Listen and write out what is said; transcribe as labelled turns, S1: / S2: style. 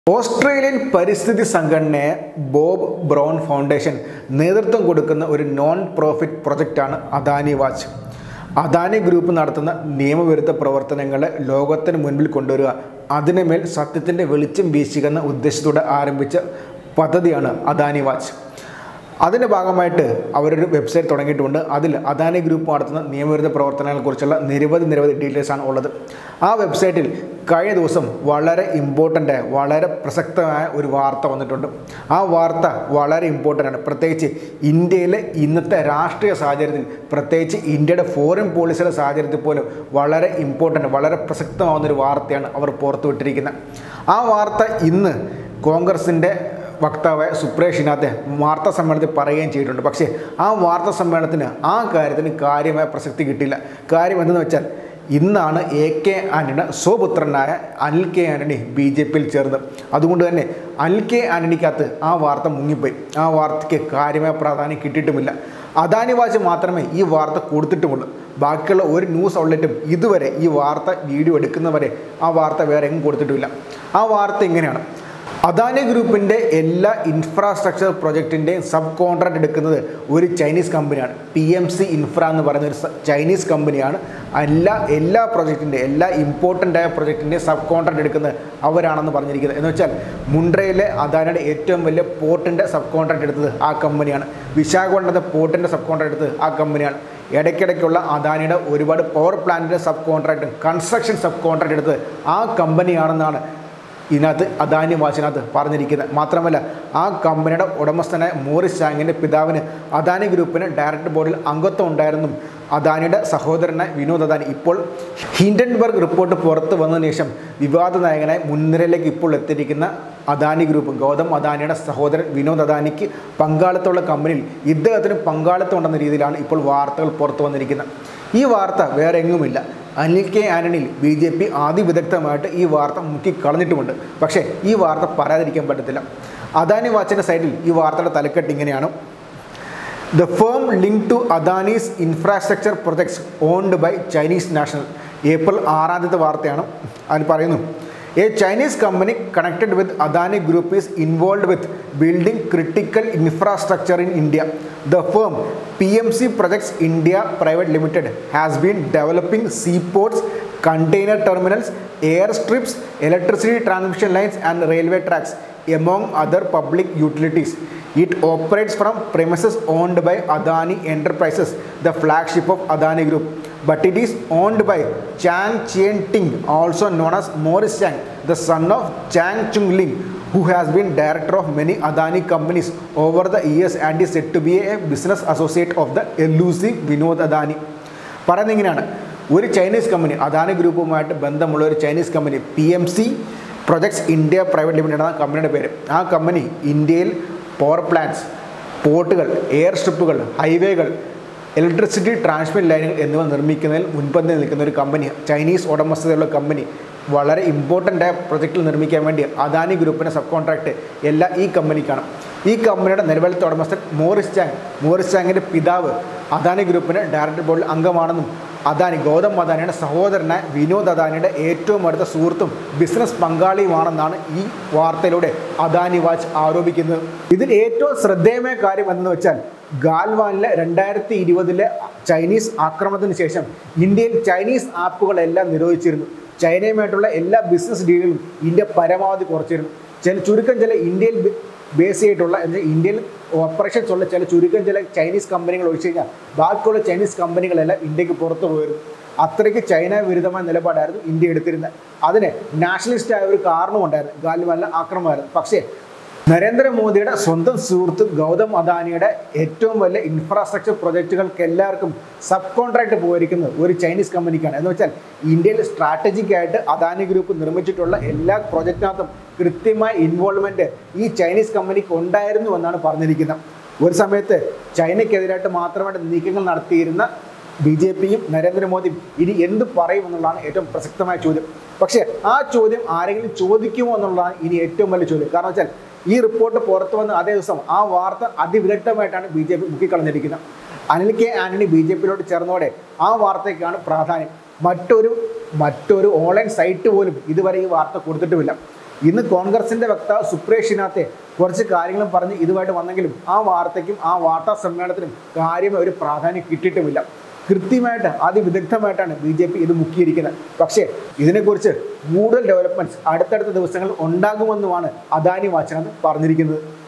S1: Australian പരിസ്ഥിതി സംഘടനയെ Bob brown foundation നേതൃത്വം കൊടുക്കുന്ന ഒരു നോൺ പ്രോഫിറ്റ് പ്രൊജക്റ്റാണ് അദാനി വാച്ച് അദാനി ഗ്രൂപ്പ് നടത്തുന്ന നിയമവിരുദ്ധ പ്രവർത്തനങ്ങളെ ലോകത്തിന് മുൻപിൽ കൊണ്ടുവരിക അതിനുമേൽ സത്യത്തിൻ്റെ വെളിച്ചം വീശുക എന്ന ഉദ്ദേശത്തോടെ ആരംഭിച്ച പദ്ധതിയാണ് അദാനി വാച്ച് അതിൻ്റെ ഭാഗമായിട്ട് അവരൊരു വെബ്സൈറ്റ് തുടങ്ങിയിട്ടുണ്ട് അതിൽ അദാനി ഗ്രൂപ്പ് നടത്തുന്ന നിയമവിരുദ്ധ പ്രവർത്തനങ്ങളെക്കുറിച്ചുള്ള നിരവധി നിരവധി ഡീറ്റെയിൽസ് ആണ് ഉള്ളത് ആ വെബ്സൈറ്റിൽ കഴിഞ്ഞ ദിവസം വളരെ ഇമ്പോർട്ടൻ്റ് വളരെ പ്രസക്തമായ ഒരു വാർത്ത വന്നിട്ടുണ്ട് ആ വാർത്ത വളരെ ഇമ്പോർട്ടൻ്റ് ആണ് പ്രത്യേകിച്ച് ഇന്ത്യയിലെ ഇന്നത്തെ രാഷ്ട്രീയ സാഹചര്യത്തിൽ പ്രത്യേകിച്ച് ഇന്ത്യയുടെ ഫോറിൻ പോളിസിയുടെ സാഹചര്യത്തിൽ പോലും വളരെ ഇമ്പോർട്ടൻ്റ് വളരെ പ്രസക്തമാവുന്ന ഒരു വാർത്തയാണ് അവർ പുറത്തുവിട്ടിരിക്കുന്നത് ആ വാർത്ത ഇന്ന് കോൺഗ്രസിൻ്റെ വക്താവായ സുപ്രേഷിനകത്തെ വാർത്താ സമ്മേളനത്തിൽ പറയുകയും ചെയ്തിട്ടുണ്ട് പക്ഷേ ആ വാർത്താ സമ്മേളനത്തിന് ആ കാര്യത്തിന് കാര്യമായ പ്രസക്തി കിട്ടിയില്ല കാര്യം എന്തെന്ന് വെച്ചാൽ ഇന്നാണ് എ കെ ആൻ്റണിയുടെ സ്വപുത്രനായ Anil K Antony B J പിയിൽ ചേർന്നത് അതുകൊണ്ട് തന്നെ അനിൽ കെ ആൻ്റണിക്കകത്ത് ആ വാർത്ത മുങ്ങിപ്പോയി ആ വാർത്തയ്ക്ക് കാര്യമായ പ്രാധാന്യം കിട്ടിയിട്ടുമില്ല അദാനി വാച്ച് മാത്രമേ ഈ വാർത്ത കൊടുത്തിട്ടുമുള്ളൂ ബാക്കിയുള്ള ഒരു ന്യൂസ് ഔട്ട്ലെറ്റും ഇതുവരെ ഈ വാർത്ത വീഡിയോ എടുക്കുന്നവരെ ആ വാർത്ത വേറെ എങ്ങും കൊടുത്തിട്ടുമില്ല ആ വാർത്ത ഇങ്ങനെയാണ് അദാനി ഗ്രൂപ്പിൻ്റെ എല്ലാ ഇൻഫ്രാസ്ട്രക്ചർ പ്രൊജക്റ്റിൻ്റെയും സബ് കോൺട്രാക്ട് എടുക്കുന്നത് ഒരു ചൈനീസ് കമ്പനിയാണ് പി എം സി ഇൻഫ്ര എന്ന് പറയുന്ന ഒരു സ- ചൈനീസ് കമ്പനിയാണ് എല്ലാ എല്ലാ പ്രൊജക്റ്റിൻ്റെ എല്ലാ ഇമ്പോർട്ടൻ്റ് ആയ പ്രൊജക്റ്റിൻ്റെയും സബ് കോൺട്രാക്ട് എടുക്കുന്നത് അവരാണെന്ന് പറഞ്ഞിരിക്കുന്നത് എന്ന് വെച്ചാൽ മുണ്ട്രയിലെ അദാനിയുടെ ഏറ്റവും വലിയ പോർട്ടിൻ്റെ സബ് കോൺട്രാക്ട് എടുത്തത് ആ കമ്പനിയാണ് വിശാഖപട്ടണത്തെ പോർട്ടിൻ്റെ സബ് കോൺട്രാക്ട് എടുത്തത് ആ കമ്പനിയാണ് ഇടയ്ക്കിടയ്ക്കുള്ള അദാനിയുടെ ഒരുപാട് പവർ പ്ലാന്റിൻ്റെ sub contract construction sub contract എടുത്തത് ആ കമ്പനിയാണെന്നാണ് ഇതിനകത്ത് അദാനി വാച്ചിനകത്ത് പറഞ്ഞിരിക്കുന്നത് മാത്രമല്ല ആ കമ്പനിയുടെ ഉടമസ്ഥനായ മോറിസ് ചാങ്ങിൻ്റെ പിതാവിന് അദാനി ഗ്രൂപ്പിന് ഡയറക്ടർ ബോർഡിൽ അംഗത്വം ഉണ്ടായിരുന്നും അദാനിയുടെ സഹോദരനായ വിനോദ് അദാനി ഇപ്പോൾ ഹിൻഡൻബർഗ് റിപ്പോർട്ട് പുറത്തു വന്നതിന് ശേഷം വിവാദ നായകനായി മുൻനിരയിലേക്ക് ഇപ്പോൾ എത്തിയിരിക്കുന്ന അദാനി ഗ്രൂപ്പ് ഗൗതം അദാനിയുടെ സഹോദരൻ വിനോദ് അദാനിക്ക് പങ്കാളിത്തമുള്ള കമ്പനിയിൽ ഇദ്ദേഹത്തിന് പങ്കാളിത്തം ഉണ്ടെന്ന രീതിയിലാണ് ഇപ്പോൾ വാർത്തകൾ പുറത്തു വന്നിരിക്കുന്നത് ഈ വാർത്ത വേറെ എങ്ങുമില്ല അനിൽ കെ ആന്റണിയിൽ ബി ജെ പി അതിവിദഗ്ധമായിട്ട് ഈ വാർത്ത മുക്കി കളഞ്ഞിട്ടുമുണ്ട് പക്ഷേ ഈ വാർത്ത പറയാതിരിക്കാൻ പറ്റത്തില്ല അദാനി വാച്ചിൻ്റെ സൈഡിൽ ഈ വാർത്തയുടെ തലക്കെട്ട് ഇങ്ങനെയാണ് the firm link to Adani's infrastructure projects owned by Chinese national April ആറാമത്തെ വാർത്തയാണ് അതിൽ പറയുന്നു a Chinese company connected with Adani Group is involve with building critical infrastructure in India the firm P M C projects India private limited has been developing seaports container terminals, airstrips, electricity transmission lines, and railway tracks, among other public utilities. It operates from premises owned by Adani Enterprises, the flagship of Adani Group. But it is owned by Chang Chien Ting, also known as Morris Chang, the son of Chang Chung Ling, who has been director of many Adani companies over the years and is said to be a business associate of the elusive Vinod Adani. പറയുന്നത് ഇങ്ങനെയാണ് ഒരു Chinese company Adani ഗ്രൂപ്പുമായിട്ട് ബന്ധമുള്ള ഒരു Chinese company P M C projects India private limited എന്ന കമ്പനിയുടെ പേര് ആ കമ്പനി ഇന്ത്യയിൽ പവർ പ്ലാന്റ്സ് പോർട്ടുകൾ എയർ സ്ട്രിപ്പുകൾ ഹൈവേകൾ ഇലക്ട്രിസിറ്റി ട്രാൻസ്മിറ്റ് ലൈനുകൾ എന്നിവ നിർമ്മിക്കുന്നതിൽ മുൻപന്തിൽ നിൽക്കുന്ന ഒരു കമ്പനി ചൈനീസ് ഉടമസ്ഥതയുള്ള കമ്പനി വളരെ ഇമ്പോർട്ടൻ്റ് ആയ പ്രൊജക്റ്റിൽ നിർമ്മിക്കാൻ വേണ്ടി അദാനി ഗ്രൂപ്പിൻ്റെ സബ് കോൺട്രാക്ട് എല്ലാം ഈ കമ്പനിക്കാണ് ഈ കമ്പനിയുടെ നിലവിലത്തെ ഉടമസ്ഥൻ മോറിസ് ചാങ് മോറിസ് ചാങ്ങിൻ്റെ പിതാവ് അദാനി ഗ്രൂപ്പിന് ഡയറക്ടർ ബോർഡിൽ അംഗമാണെന്നും അദാനി ഗൗതം അദാനിയുടെ സഹോദരനായ വിനോദ് അദാനിയുടെ ഏറ്റവും അടുത്ത സുഹൃത്തും ബിസിനസ് പങ്കാളിയുമാണെന്നാണ് ഈ വാർത്തയിലൂടെ അദാനി വാച്ച് ആരോപിക്കുന്നത് ഇതിൽ ഏറ്റവും ശ്രദ്ധേയമായ കാര്യം എന്തെന്ന് വെച്ചാൽ ഗാൽവാനിലെ രണ്ടായിരത്തി ഇരുപതിലെ ചൈനീസ് ആക്രമണത്തിന് ശേഷം ഇന്ത്യയിൽ ചൈനീസ് ആപ്പുകളെല്ലാം നിരോധിച്ചിരുന്നു ചൈനയുമായിട്ടുള്ള എല്ലാ ബിസിനസ് ഡീലുകളും ഇന്ത്യ പരമാവധി കുറച്ചിരുന്നു ചില ചുരുക്കം ചില ഇന്ത്യയിൽ ബി- ബേസ് ചെയ്തിട്ടുള്ള എന്നാൽ ഇന്ത്യയിൽ ഓപ്പറേഷൻസ് ഉള്ള ചില ചുരുക്കം ചില ചൈനീസ് കമ്പനികൾ ഒഴിച്ചു കഴിഞ്ഞാൽ ബാക്കിയുള്ള ചൈനീസ് കമ്പനികളെല്ലാം ഇന്ത്യക്ക് പുറത്തു പോയിരുന്നു അത്രയ്ക്ക് ചൈന വിരുദ്ധമായ നിലപാടായിരുന്നു ഇന്ത്യ എടുത്തിരുന്നത് അതിന് നാഷണലിസ്റ്റ് ആയ ഒരു കാരണമുണ്ടായിരുന്നു ഗാലിവാനിലെ ആക്രമണമായിരുന്നു പക്ഷേ നരേന്ദ്രമോദിയുടെ സ്വന്തം സുഹൃത്ത് ഗൗതം അദാനിയുടെ ഏറ്റവും വലിയ ഇൻഫ്രാസ്ട്രക്ചർ പ്രൊജക്റ്റുകൾക്ക് എല്ലാവർക്കും സബ് കോൺട്രാക്ട് പോയിരിക്കുന്നത് ഒരു ചൈനീസ് കമ്പനിക്കാണ് എന്ന് വെച്ചാൽ ഇന്ത്യയിൽ സ്ട്രാറ്റജിക് ആയിട്ട് അദാനി ഗ്രൂപ്പ് നിർമ്മിച്ചിട്ടുള്ള എല്ലാ പ്രൊജക്റ്റിനകത്തും കൃത്യമായ ഇൻവോൾവ്മെൻറ്റ് ഈ ചൈനീസ് കമ്പനിക്ക് ഉണ്ടായിരുന്നു എന്നാണ് പറഞ്ഞിരിക്കുന്നത് ഒരു സമയത്ത് ചൈനയ്ക്കെതിരായിട്ട് മാത്രമായിട്ട് നീക്കങ്ങൾ നടത്തിയിരുന്ന ബി ജെ പിയും നരേന്ദ്രമോദിയും ഇനി എന്ത് പറയും എന്നുള്ളതാണ് ഏറ്റവും പ്രസക്തമായ ചോദ്യം പക്ഷേ ആ ചോദ്യം ആരെങ്കിലും ചോദിക്കുമോ എന്നുള്ളതാണ് ഇനി ഏറ്റവും വലിയ ചോദ്യം കാരണം വെച്ചാൽ ഈ റിപ്പോർട്ട് പുറത്തു വന്ന അതേ ദിവസം ആ വാർത്ത അതിവിദഗ്ധമായിട്ടാണ് ബി ജെ പി മുക്കിക്കളഞ്ഞിരിക്കുന്നത് Anil K Antony B J പിയിലോട്ട് ചേർന്നതോടെ ആ വാർത്തയ്ക്കാണ് പ്രാധാന്യം മറ്റൊരു മറ്റൊരു ഓൺലൈൻ സൈറ്റ് പോലും ഇതുവരെ ഈ വാർത്ത കൊടുത്തിട്ടുമില്ല ഇന്ന് കോൺഗ്രസിന്റെ വക്താവ് സുപ്രേഷ് ഷിനാത്തെ കുറച്ച് കാര്യങ്ങളും പറഞ്ഞ് ഇതുമായിട്ട് വന്നെങ്കിലും ആ വാർത്തയ്ക്കും ആ വാർത്താ സമ്മേളനത്തിനും കാര്യമായ ഒരു പ്രാധാന്യം കിട്ടിയിട്ടുമില്ല കൃത്യമായിട്ട് അതിവിദഗ്ധമായിട്ടാണ് ബി ജെ പി ഇത് മുക്കിയിരിക്കുന്നത് പക്ഷേ ഇതിനെക്കുറിച്ച് കൂടുതൽ ഡെവലപ്മെന്റ്സ് അടുത്തടുത്ത ദിവസങ്ങളിൽ ഉണ്ടാകുമെന്നുമാണ് അദാനി വാച്ചനത് പറഞ്ഞിരിക്കുന്നത്